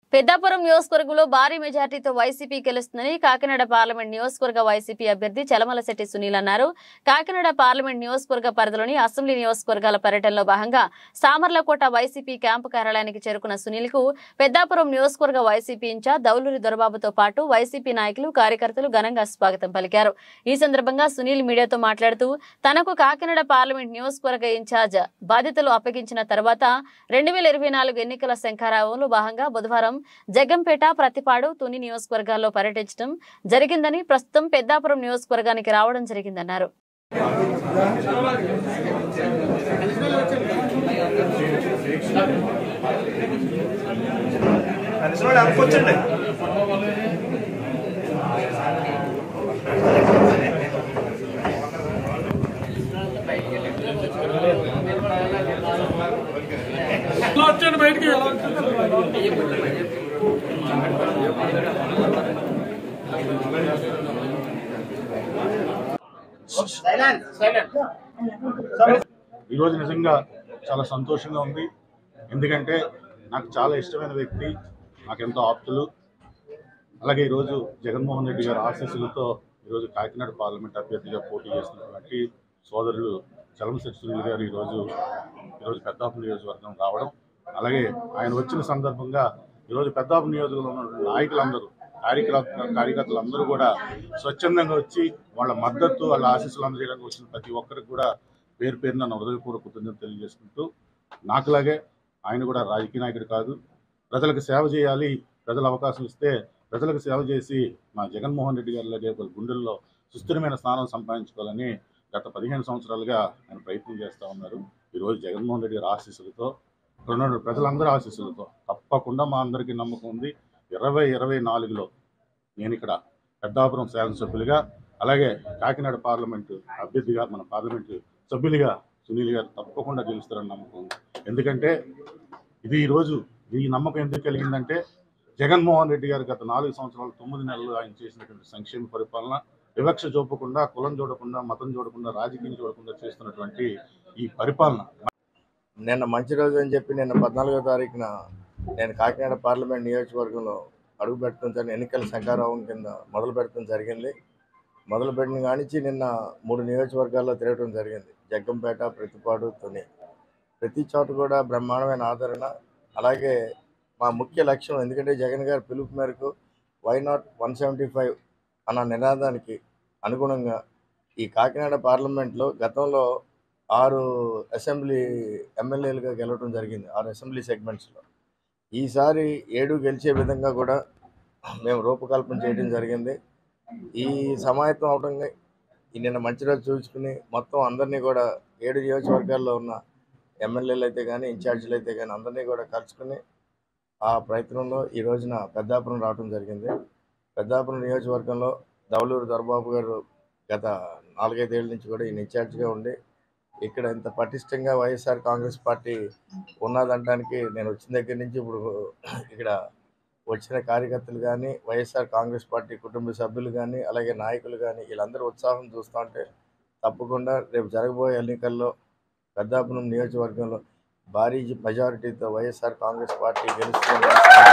పెద్దాపురం నియోజకవర్గంలో భారీ మెజార్టీతో వైసీపీ గెలుస్తుందని కాకినాడ పార్లమెంట్ నియోజకవర్గ వైసీపీ అభ్యర్థి చలమలశెట్టి సునీల్ అన్నారు కాకినాడ పార్లమెంట్ నియోజకవర్గ పరిధిలోని అసెంబ్లీ నియోజకవర్గాల పర్యటనలో భాగంగా సామర్లకోట వైసీపీ క్యాంపు కార్యాలయానికి చేరుకున్న సునీల్ కు పెద్దాపురం నియోజకవర్గ వైసీపీ ఇన్ఛార్జ్ దౌలూరి దొరబాబుతో పాటు వైసీపీ నాయకులు కార్యకర్తలు ఘనంగా స్వాగతం పలికారు ఈ సందర్భంగా సునీల్ మీడియాతో మాట్లాడుతూ తనకు కాకినాడ పార్లమెంట్ నియోజకవర్గ ఇన్ఛార్జ్ బాధ్యతలు అప్పగించిన తర్వాత రెండు వేల ఇరవై నాలుగు ఎన్నికల శంఖారావంలో భాగంగా బుధవారం జగ్గంపేట ప్రతిపాడు తుని నియోజకవర్గాల్లో పర్యటించడం జరిగిందని ప్రస్తుతం పెద్దాపురం నియోజకవర్గానికి రావడం జరిగిందన్నారు కనీసం వాడు అనుకోవచ్చండి వచ్చాడు బయటికి ఎలా వచ్చాడు ఈరోజు నిజంగా చాలా సంతోషంగా ఉంది ఎందుకంటే నాకు చాలా ఇష్టమైన వ్యక్తి నాకు ఎంతో ఆప్తులు అలాగే ఈరోజు జగన్మోహన్ రెడ్డి గారి ఆశీస్సులతో ఈరోజు కాకినాడ పార్లమెంట్ అభ్యర్థిగా పోటీ చేస్తున్నటువంటి సోదరులు చలమశెట్టి సునీల్ గారు ఈరోజు ఈరోజు పెద్దాపు నియోజకవర్గం రావడం అలాగే ఆయన వచ్చిన సందర్భంగా ఈరోజు పెద్దాపు నియోజకవర్గంలో ఉన్న నాయకులందరూ కార్యకర్త కార్యకర్తలు అందరూ కూడా స్వచ్ఛందంగా వచ్చి వాళ్ళ మద్దతు వాళ్ళ ఆశీస్సులు అందజేయడానికి వచ్చిన ప్రతి ఒక్కరికి కూడా పేరు పేరున నా హృదయపూర్వక కృతజ్ఞతలు తెలియజేసుకుంటూ నాకులాగే ఆయన కూడా రాజకీయ నాయకుడు కాదు ప్రజలకు సేవ చేయాలి ప్రజలు అవకాశం ఇస్తే ప్రజలకు సేవ చేసి మా జగన్మోహన్ రెడ్డి గారి లాగే వాళ్ళ గుండెల్లో సుస్థిరమైన స్థానం సంపాదించుకోవాలని గత పదిహేను సంవత్సరాలుగా ఆయన ప్రయత్నం చేస్తూ ఉన్నారు ఈరోజు జగన్మోహన్ రెడ్డి గారి ఆశీస్సులతో ఇక్కడ ఉన్న ప్రజలందరి ఆశీస్సులతో తప్పకుండా మా అందరికీ నమ్మకం ఉంది ఇరవై ఇరవై నాలుగులో నేను ఇక్కడ పెద్దాపురం శాసనసభ్యులుగా అలాగే కాకినాడ పార్లమెంటు అభ్యర్థిగా మన పార్లమెంటు సభ్యులుగా సునీల్ గారు తప్పకుండా గెలుస్తారని నమ్మకం ఉంది ఎందుకంటే ఇది ఈరోజు ఈ నమ్మకం ఎందుకు కలిగిందంటే జగన్మోహన్ రెడ్డి గారు గత నాలుగు సంవత్సరాలు తొమ్మిది నెలలు ఆయన చేసినటువంటి సంక్షేమ పరిపాలన వివక్ష చూపకుండా కులం చూడకుండా మతం చూడకుండా రాజకీయం చూడకుండా చేస్తున్నటువంటి ఈ పరిపాలన నిన్న మంచి రోజు అని చెప్పి నిన్న పద్నాలుగో తారీఖున నేను కాకినాడ పార్లమెంట్ నియోజకవర్గంలో అడుగు పెట్టడం జరిగింది ఎన్నికల శంకారావం కింద మొదలు పెట్టడం జరిగింది మొదలు పెట్టిన కానించి నిన్న మూడు నియోజకవర్గాల్లో తిరగడం జరిగింది జగ్గంపేట ప్రతిపాడు తుని ప్రతి చోట కూడా బ్రహ్మాండమైన ఆదరణ అలాగే మా ముఖ్య లక్ష్యం ఎందుకంటే జగన్ గారి పిలుపు మేరకు why not one seventy five అన్న నినాదానికి అనుగుణంగా ఈ కాకినాడ పార్లమెంట్లో గతంలో ఆరు అసెంబ్లీ ఎమ్మెల్యేలుగా గెలవడం జరిగింది ఆరు అసెంబ్లీ సెగ్మెంట్స్లో ఈసారి ఏడు గెలిచే విధంగా కూడా మేము రూపకల్పన చేయడం జరిగింది ఈ సమాయత్తం అవడంగా ఈ నిన్న మంచి రోజు చూసుకుని మొత్తం అందరినీ కూడా ఏడు నియోజకవర్గాల్లో ఉన్న ఎమ్మెల్యేలు అయితే కానీ ఇన్ఛార్జీలు అయితే కానీ అందరినీ కూడా కలుసుకుని ఆ ప్రయత్నంలో ఈ రోజున పెద్దాపురం రావడం జరిగింది పెద్దాపురం నియోజకవర్గంలో దవలూరు దొరబాబు గారు గత నాలుగైదేళ్ల నుంచి కూడా ఈయన ఇన్ఛార్జిగా ఉండి ఇక్కడ ఇంత పటిష్టంగా వైఎస్ఆర్ కాంగ్రెస్ పార్టీ ఉన్నదంటానికి నేను వచ్చిన దగ్గర నుంచి ఇప్పుడు ఇక్కడ వచ్చిన కార్యకర్తలు కానీ వైఎస్ఆర్ కాంగ్రెస్ పార్టీ కుటుంబ సభ్యులు కానీ అలాగే నాయకులు కానీ వీళ్ళందరూ ఉత్సాహం చూస్తూ ఉంటే తప్పకుండా రేపు జరగబోయే ఎన్నికల్లో పెద్దాపురం నియోజకవర్గంలో భారీ మెజారిటీతో వైఎస్ఆర్ కాంగ్రెస్ పార్టీ గెలుస్తుంది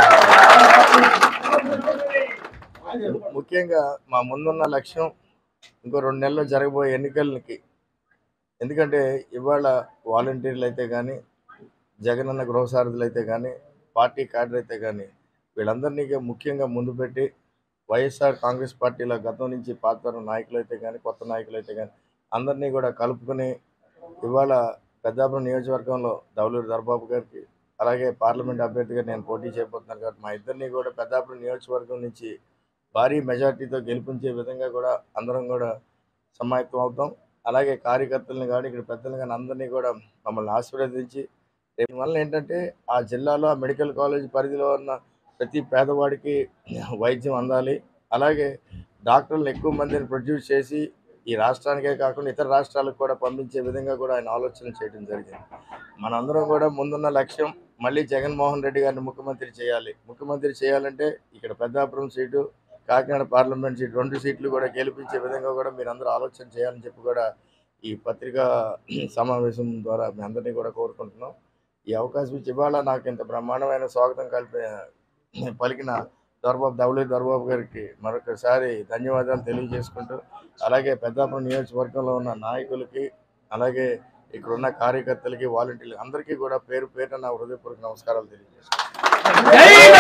ముఖ్యంగా మా ముందున్న లక్ష్యం ఇంకో రెండు నెలల్లో జరగబోయే ఎన్నికలకి ఎందుకంటే ఇవాళ వాలంటీర్లు అయితే కానీ జగనన్న గృహసారథులు అయితే కానీ పార్టీ క్యాడర్ అయితే కానీ వీళ్ళందరినీ ఇక ముఖ్యంగా ముందు పెట్టి వైఎస్ఆర్ కాంగ్రెస్ పార్టీలో గతం నుంచి పాత నాయకులు అయితే కానీ కొత్త నాయకులు అయితే కానీ అందరినీ కూడా కలుపుకొని ఇవాళ పెద్దాపురం నియోజకవర్గంలో దౌలూరు దర్బాబు గారికి అలాగే పార్లమెంట్ అభ్యర్థిగా నేను పోటీ చేయబోతున్నాను కాబట్టి మా ఇద్దరిని కూడా పెద్దాపురం నియోజకవర్గం నుంచి భారీ మెజార్టీతో గెలిపించే విధంగా కూడా అందరం కూడా సమాయత్తం అవుతాం అలాగే కార్యకర్తలను కానీ ఇక్కడ పెద్దలు కానీ అందరినీ కూడా మమ్మల్ని ఆశీర్వదించి రేపు వల్ల ఏంటంటే ఆ జిల్లాలో ఆ మెడికల్ కాలేజ్ పరిధిలో ఉన్న ప్రతి పేదవాడికి వైద్యం అందాలి అలాగే డాక్టర్లను ఎక్కువ మందిని ప్రొడ్యూస్ చేసి ఈ రాష్ట్రానికే కాకుండా ఇతర రాష్ట్రాలకు కూడా పంపించే విధంగా కూడా ఆయన ఆలోచన చేయడం జరిగింది మనందరం కూడా ముందున్న లక్ష్యం మళ్ళీ జగన్మోహన్ రెడ్డి గారిని ముఖ్యమంత్రి చేయాలి ముఖ్యమంత్రి చేయాలంటే ఇక్కడ Peddapuram seat Kakinada parliament seat రెండు సీట్లు కూడా గెలిపించే విధంగా కూడా మీరు అందరూ ఆలోచన చేయాలని చెప్పి కూడా ఈ పత్రికా సమావేశం ద్వారా మీ అందరినీ కూడా కోరుకుంటున్నాం ఈ అవకాశం ఇచ్చి ఇవాళ నాకు ఇంత బ్రహ్మాండమైన స్వాగతం కల్పి పలికిన దొరబాబు దవలి దొరబాబు గారికి మరొకసారి ధన్యవాదాలు తెలియజేసుకుంటూ అలాగే పెద్దాపురం నియోజకవర్గంలో ఉన్న నాయకులకి అలాగే ఇక్కడ ఉన్న కార్యకర్తలకి వాలంటీర్లకి అందరికీ కూడా పేరు పేరున నా హృదయపూర్వక నమస్కారాలు తెలియజేసుకుంటాను జై